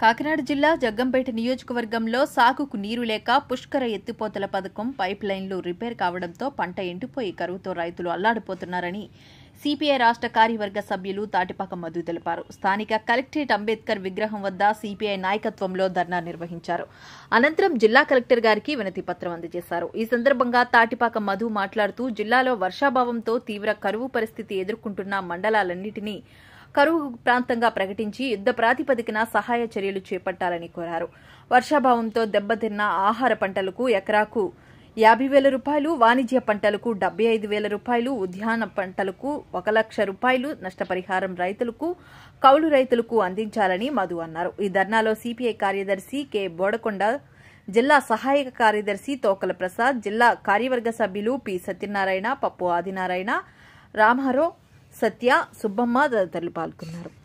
కాకినాడ జిల్లా జగ్గంపేట నియోజకవర్గంలో సాగుకు నీరు లేక పుష్కర ఎత్తిపోతల పథకం పైప్ లైన్లు రిపేర్ కావడంతో పంట ఎండిపోయి కరువుతో రైతులు అల్లాడిపోతున్నారని సిపిఐ రాష్ట్ర కార్యవర్గ సభ్యులు తాటిపాక మధు తెలిపారు స్థానిక కలెక్టరేట్ అంబేద్కర్ విగ్రహం వద్ద సిపిఐ నాయకత్వంలో ధర్నా నిర్వహించారు అనంతరం జిల్లా కలెక్టర్ గారికి వినతి పత్రం అందజేశారు ఈ సందర్భంగా తాటిపాక మధు మాట్లాడుతూ జిల్లాలో వర్షాభావంతో తీవ్ర కరువు పరిస్థితి ఎదుర్కొంటున్న మండలాలన్నింటినీ కరువు ప్రాంతంగా ప్రకటించి యుద్ధ ప్రాతిపదికన సహాయ చర్యలు చేపట్టాలని కోరారు వర్షాభావంతో దెబ్బతిన్న ఆహార పంటలకు ఎకరాకు యాభై వేల రూపాయలు వాణిజ్య పంటలకు డెబ్బై ఐదు వేల రూపాయలు ఉద్యాన పంటలకు ఒక లక్ష రూపాయలు నష్టపరిహారం రైతులకు కౌలు రైతులకు అందించాలని మధు అన్నారు ఈ ధర్నాలో సిపిఐ కార్యదర్శి కె బోడకొండ జిల్లా సహాయక కార్యదర్శి తోకల ప్రసాద్ జిల్లా కార్యవర్గ సభ్యులు పి సత్యనారాయణ పప్పు ఆదినారాయణ రామారావు సత్య సుబ్బమ్మ తదితరులు పాల్గొన్నారు